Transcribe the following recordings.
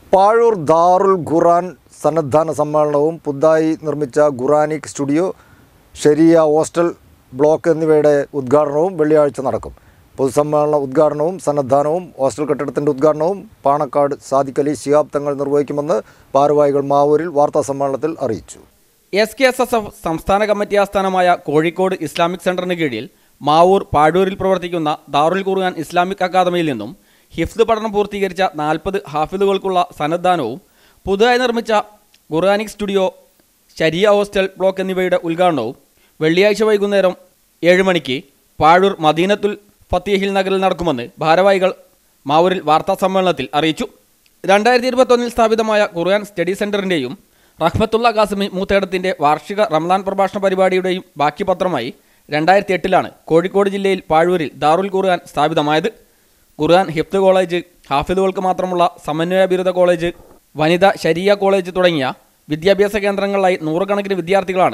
പാഴൂർ ദാറുൽ ഖുറാൻ സന്നദ്ധാന സമ്മേളനവും പുതുതായി നിർമ്മിച്ച ഖുറാനിക് സ്റ്റുഡിയോ ഷെരിയ ഹോസ്റ്റൽ ബ്ലോക്ക് എന്നിവയുടെ ഉദ്ഘാടനവും വെള്ളിയാഴ്ച നടക്കും പൊതുസമ്മേളന ഉദ്ഘാടനവും സന്നദ്ധാനവും ഹോസ്റ്റൽ കെട്ടിടത്തിൻ്റെ ഉദ്ഘാടനവും പാണക്കാട് സാദിഖ് അലി ശിഹാബ് തങ്ങൾ നിർവഹിക്കുമെന്ന് ഭാരവാഹികൾ മാവൂരിൽ വാർത്താ സമ്മേളനത്തിൽ അറിയിച്ചു S K S S F സംസ്ഥാന കമ്മിറ്റി ആസ്ഥാനമായ കോഴിക്കോട് ഇസ്ലാമിക് സെന്ററിന് കീഴിൽ മാവൂർ പാഴൂരിൽ പ്രവർത്തിക്കുന്ന ദാറുൽ ഖുർആൻ ഇസ്ലാമിക് അക്കാദമിയിൽ നിന്നും ഹിഫ്ദ് പഠനം പൂർത്തീകരിച്ച നാൽപ്പത് ഹാഫിദുകൾക്കുള്ള സന്നദ്ധാനവും പുതുതായി നിർമ്മിച്ച ഖുർആനിക് സ്റ്റുഡിയോ ശരിയ ഹോസ്റ്റൽ ബ്ലോക്ക് എന്നിവയുടെ ഉദ്ഘാടനവും വെള്ളിയാഴ്ച വൈകുന്നേരം ഏഴ് മണിക്ക് പാഴൂർ മദീനത്തുൽ ഫത്തീഹിൽ നഗറിൽ നടക്കുമെന്ന് ഭാരവാഹികൾ മാവൂരിൽ വാർത്താ സമ്മേളനത്തിൽ അറിയിച്ചു രണ്ടായിരത്തി ഇരുപത്തൊന്നിൽ സ്ഥാപിതമായ ഖുർആൻ സ്റ്റഡി സെന്ററിന്റെയും റഹ്മത്തുള്ള ഖാസിമി മൂത്തേടത്തിന്റെ വാർഷിക റംലാൻ പ്രഭാഷണ പരിപാടിയുടെയും ബാക്കി പത്രമായി രണ്ടായിരത്തി എട്ടിലാണ് കോഴിക്കോട് ജില്ലയിൽ പാഴൂരിൽ ദാറുൽ ഖുർആൻ സ്ഥാപിതമായത് ഖുർആൻ ഹിഫ്ത് കോളേജ് ഹാഫിദുകൾക്ക് മാത്രമുള്ള സമന്വയ ബിരുദ കോളേജ് വനിത ശരിയ കോളേജ് തുടങ്ങിയ വിദ്യാഭ്യാസ കേന്ദ്രങ്ങളിലായി നൂറുകണക്കിന് വിദ്യാർത്ഥികളാണ്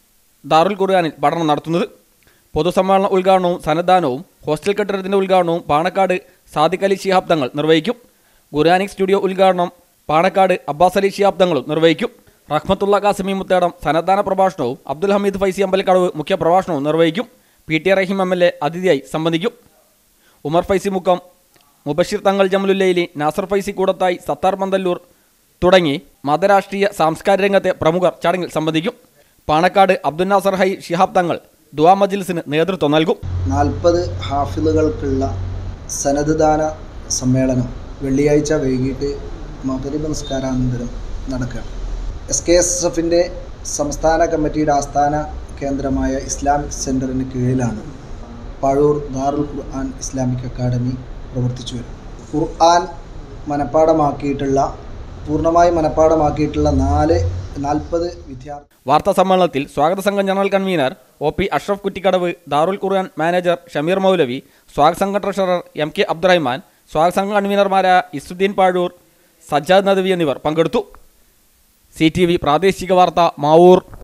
ദാറുൽ ഖുർആനിൽ പഠനം നടത്തുന്നത് പൊതുസമ്മേളന ഉദ്ഘാടനവും സന്നദ്ധാനവും ഹോസ്റ്റൽ കെട്ടിടത്തിന്റെ ഉദ്ഘാടനവും പാണക്കാട് സാദിഖ് അലി ശിഹാബ് തങ്ങൾ നിർവഹിക്കും ഖുർആനിക് സ്റ്റുഡിയോ ഉദ്ഘാടനം പാണക്കാട് അബ്ബാസ് അലി ശിഹാബ് തങ്ങളും നിർവഹിക്കും റഹ്മത്തുള്ള കാസിമി മുത്തേടം സന്നദ്ധാന പ്രഭാഷണവും അബ്ദുൽ ഹമീദ് ഫൈസി അമ്പലക്കടവ് മുഖ്യ പ്രഭാഷണവും നിർവഹിക്കും P T Rahim M L A അതിഥിയായി സംബന്ധിക്കും ഉമർ ഫൈസി മുക്കം മുബഷിർ തങ്ങൾ ജമലുല്ലയിലി നാസർ ഫൈസി കൂടത്തായി സത്താർ പന്തല്ലൂർ തുടങ്ങി മതരാഷ്ട്രീയ സാംസ്കാരിക രംഗത്തെ പ്രമുഖർ ചടങ്ങിൽ സംബന്ധിക്കും പാണക്കാട് അബ്ദുൽ നാസർ ഹൈ ഷിഹാബ് തങ്ങൾ ദുവാ മജിൽസിന് നേതൃത്വം നൽകും നാൽപ്പത് ഹാഫിളുകൾക്കുള്ള സനദ്ദാന സമ്മേളനം വെള്ളിയാഴ്ച വൈകിട്ട് മകരീബ് നമസ്കാരാനന്തരം നടക്കുകയാണ് എസ് കെ എസ് എഫിൻ്റെ സംസ്ഥാന കമ്മിറ്റിയുടെ ആസ്ഥാന കേന്ദ്രമായ ഇസ്ലാമിക് സെൻറ്ററിന് കീഴിലാണ് പഴൂർ ദാറുൽ ഖുർആൻ ഇസ്ലാമിക് അക്കാദമി പ്രവർത്തിച്ചു വരുന്നത് ഖുർആൻ മനഃപ്പാടമാക്കിയിട്ടുള്ള പൂർണ്ണമായി മനഃപ്പാടമാക്കിയിട്ടുള്ള നാല് നാൽപ്പത് വിദ്യാർത്ഥി വാർത്താ സമ്മേളനത്തിൽ സ്വാഗത സംഘം general convener O P Ashraf Kuttikkadavu Darul Quran manager Shameer മൗലവി സ്വാഗത സംഘം ട്രഷറർ എം കെ അബ്ദുറഹ്മാൻ സ്വാഗത സംഘം കൺവീനർമാരായ ഇസുദ്ദീൻ പാഴൂർ സജ്ജാദ് നദവി എന്നിവർ പങ്കെടുത്തു സി ടി വി പ്രാദേശിക വാർത്ത മാവൂർ